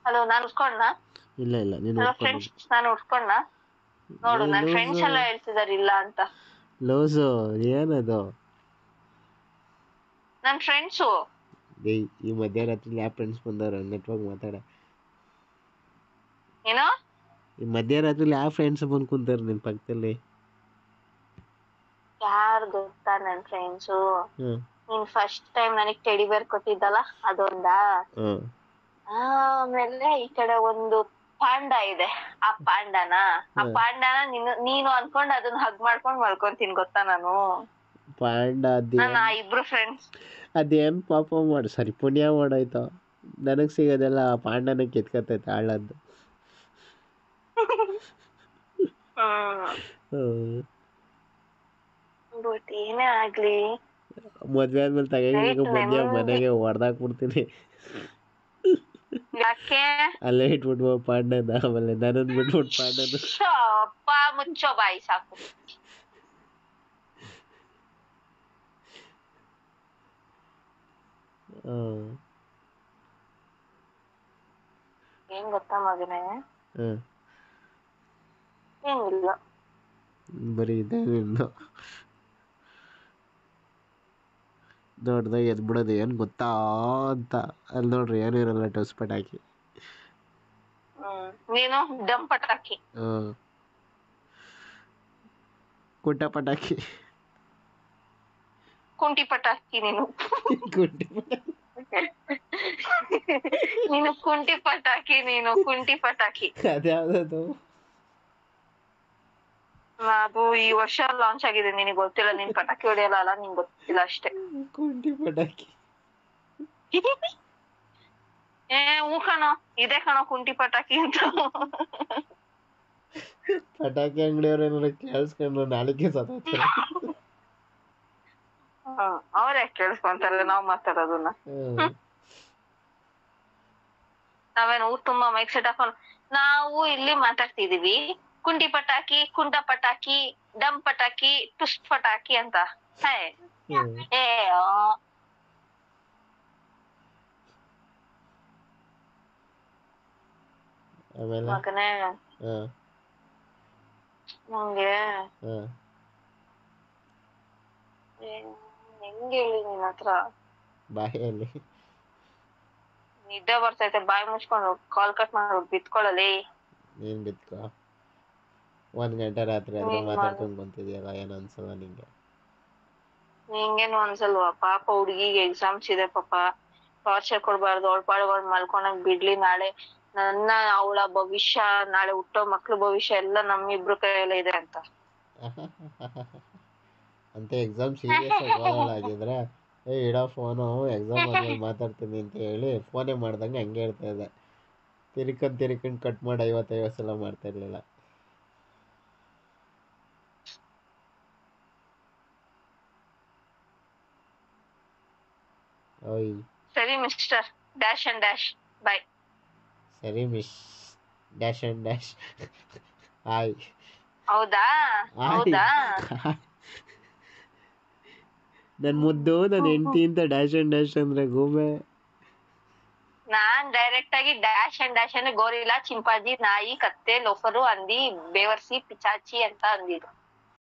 Hello ನಾನು ಉಟ್ಕೊಂಡ ಇಲ್ಲ ಇಲ್ಲ ನೀನು ಹಲೋ ಉಟ್ಕೊಂಡು ಫ್ರೆಂಡ್ಸ್ ನಾನು ಉಟ್ಕೊಂಡ ನೋಡು ನನ್ನ ಫ್ರೆಂಡ್ಸ್ ಎಲ್ಲ ಹೇಳ್ತಿದಾರೆ ಇಲ್ಲ ಅಂತ ಲೂಸು ಏನದು ನನ್ನ ಫ್ರೆಂಡ್ಸು ಏಯ್ ಈ ಮಧ್ಯರಾತ್ರಿ ಯಾವ ಫ್ರೆಂಡ್ಸ್ ಬಂದವ್ರ ನೆಟ್ವರ್ಕ್ ಮಾತಾಡ ಏನೋ ಈ ಮಧ್ಯರಾತ್ರಿ ಯಾವ ಫ್ರೆಂಡ್ಸ್ ಬಂದು ಕುಂತಾರೆ ನಿನ್ನ ಪಕ್ಕದಲ್ಲಿ ಯಾರು ಗೊತ್ತಾ ನನ್ನ ಫ್ರೆಂಡ್ಸು ಹ್ಮ್ ನೀನ್ ಫಸ್ಟ್ ಟೈಮ್ ನನಗ್ ಟೆಡಿ ಬೇರ್ ಕೊಟ್ಟಿದ್ದಲ್ಲ ಅದೊಂದಾ ಹ್ಮ್ ಆಮೇಲೆ ಈ ಕಡೆ ಒಂದು ಪಾಂಡ ಇದೆ ಆ ಪಾಂಡನ ಆ ಹ್ಮ್. ಪಾಂಡನ ನೀನು ನೀನು ಅನ್ಕೊಂಡ್ ಅದನ್ನ ಹಗ್ ಮಾಡ್ಕೊಂಡ್ ಮಲ್ಕೊಂತೀನಿ ಗೊತ್ತಾ ನಾನು ಪಾಂಡ ನಾನು ಆ ಅದೇನ್ ಇಬ್ರು ಫ್ರೆಂಡ್ಸ್ ಅದೇನ್ ಪಾಪ ಮಾಡಿ ಸರಿ ಪುಣ್ಯ ಮಾಡಾಯ್ತು ನನಗ್ ಸಿಗೋದೆಲ್ಲ ಆ ಪಾಂಡನ ಕಿತ್ಕತೈತೆ ಆಳದ್ದು ಹ್ಮ್ ಬಟ್ ಏನೇ ಆಗ್ಲಿ ಮದ್ವೆ ಆದ್ಮೇಲೆ ತಗೊಂಡು Right, ಬಂದ್ಯಾ memory. ಮನೆಗೆ ಹೊಡ್ದಾಕ್ಬಿಡ್ತೀನಿ ಯಾಕೆ ಅಲ್ಲೇ ಇಟ್ಬಿಟ್ಟು ಪಾಂಡನ ಆಮೇಲೆ ನನ್ನನ್ನು ಬಿಟ್ಬಿಟ್ಟು ಪಾಂಡನ ಶೋ, ಅಪ್ಪ ಮುಚ್ಚೋ ಬಾಯಿ ಸಾಕು ಹ್ಮ್ ಏನ್ ಗೊತ್ತಾ ಮಗನೇ ಹ್ಮ್ ಏನಿಲ್ಲ ಬರೀ ಇದೆ ನಿಂದು ದೊಡ್ಡದಾಗಿ ಎದ್ಬಿಡೋದು ಏನು ಗೊತ್ತಾ ಅಂತ ಅಲ್ಲಿ ನೋಡ್ರಿ ಏನೂ ಇರಲ್ಲ ಟೊಸ್ ಪಟಾಕಿ ಹ್ಮ್ ನೀನು ಡಮ್ ಪಟಾಕಿ ಹ್ಮ್ ಕುಟ್ಟ ಪಟಾಕಿ ಕುಂಟಿ ಪಟಾಕಿ ನೀನು ಕುಂಟಿ ಪಟಾಕಿ ನೀನು ಕುಂಟಿ ಪಟಾಕಿ ನೀನು ಕುಂಟಿ ಪಟಾಕಿ ಅದ್ಯಾವ್ದದು ಅದು ಈ ವರ್ಷ ಲಾಂಚ್ ಆಗಿದೆ ನಿನಗೆ ಗೊತ್ತಿಲ್ಲ ನೀನ್ ಪಟಾಕಿ ಹೊಡೆಯಲ್ಲ ಅಲ್ಲ ನಿಂಗೆ ಗೊತ್ತಿಲ್ಲ ಅಷ್ಟೇ ಕುಂಟಿ ಪಟಾಕಿ ಏ ಹೂ ಕಣೋ ಇದೆ ಕಣೋ ಕುಂಟಿ ಪಟಾಕಿ ಅಂತ ಪಟಾಕಿ ಅಂಗಡಿಯವ್ರು ಏನಾರ ಕೇಳಿಸ್ಕೊಂಡು ನಾಳೆಗೆ ಸತ್ತೋಗ್ತಾರೆ ಅವ್ರ ಯಾಕೆ ಕೇಳಿಸ್ಕೊಂತಾರೆ ನಾವ್ ಮಾತಾಡೋದನ್ನ ಹ್ಮ್ ನಾವೇನು ಊರ್ ತುಂಬಾ ಮೈಕ್ ಸೆಟ್ ಹಾಕೊಂಡು ನಾವು ಇಲ್ಲಿ ಮಾತಾಡ್ತಿದೀವಿ ಕುಂಟಿ ಪಟಾಕಿ ಕುಂಟ ಪಟಾಕಿ ಡಮ್ ಪಟಾಕಿ ಟುಸ್ ಪಟಾಕಿ ಅಂತ ಹೇ ಹ್ಮ್ ಏ ಆ, ಆಮೇಲೆ ಮಗನೇ ಹಾಂ ನಂಗೆ ಹಾಂ ಏನ್- ಹೆಂಗ್ ಹೇಳಿ ನಿನ್ ಹತ್ರ ಬಾಯಲ್ಲಿ ನಿದ್ದೆ ಬರ್ತೈತೆ ಬಾಯಿ ಮುಚ್ಕೊಂಡು ಕಾಲ್ ಕಟ್ ಮಾಡಿ ಬಿತ್ಕೊಳ್ಳಲಿ ನೀನು ಬಿತ್ಕೋ ಒಂದು ಗಂಟೆ ರಾತ್ರಿ ಆದ್ರೆ ಏನ್ ಮಾತಾಡ್ಕೊಂಡು ಬಂತಿದ್ಯಲ್ಲ ಏನು ಅನ್ಸಲ್ಲ ನಿಂಗೆ ನಿಂಗೇನು ಅನ್ಸಲ್ವಾ ಪಾಪ ಹುಡ್ಗಿಗೆ ಎಕ್ಸಾಮ್ಸ್ ಇದೆ ಪಾಪ ಟಾರ್ಚರ್ ಕೊಡ್ಬಾರ್ದು ಅವಳ ಪಾಡುಗಳು ಮಲ್ಕೊಂಡಂಗ್ ಬಿಡ್ಲಿ ನಾಳೆ ನನ್ನ ಅವಳ ಭವಿಷ್ಯ ನಾಳೆ ಹುಟ್ಟೋ ಮಕ್ಳ ಭವಿಷ್ಯ ಎಲ್ಲ ನಮ್ಮಿಬ್ರು ಕೈಯಲ್ಲೇ ಇದೆ ಅಂತ ಅಂತ ಎಕ್ಸಾಮ್ ಸೀರಿಯಸ್ ಆಗಿ ಓದೋಳಾಗಿದ್ರೆ ಏ ಇಡೋ ಫೋನು ಎಕ್ಸಾಮ್ ಆದ್ಮೇಲೆ ಮಾತಾಡ್ತೀನಿ ಅಂತ ಹೇಳಿ ಫೋನೇ ಮಾಡ್ದಂಗೆ ಹಂಗೆ ಹೇಳ್ತಾ ಇದ್ದೆ ತಿರ್ಕೊಂಡು ತಿರ್ಕೊಂಡು ಕಟ್ ಮಾಡಿ ಐವತ್ತೈವತ್ತು ಸಲ ಮಾಡ್ತಾ ಇರಲಿಲ್ಲ ಓಯ್ ಸರಿ mister dash and dash bye ಸರಿ miss dash and dash hi ಹೌದಾ ಹಾಯ್ ಹೌದಾ ನನ್ನ ಮುದ್ದು ನನ್ನ ಹೆಂಡತಿ ಅಂತ ಡ್ಯಾಶ್ ಆ್ಯಂಡ್ ಡ್ಯಾಶ್ ಅಂದರೆ ಗೂಬೆ ನಾನ್ ಡೈರೆಕ್ಟ್ ಆಗಿ ಡ್ಯಾಶ್ ಅಂಡ್ ಡ್ಯಾಶ್ ಅಂದ್ರೆ ಗೋರಿಲ್ಲಾ ಚಿಂಪಾಜಿ ನಾಯಿ ಕತ್ತೆ ಲೋಫರು ಹಂದಿ ಬೇವರ್ಸಿ ಪಿಚಾಚಿ ಅಂತ ಅಂದಿದ್ದು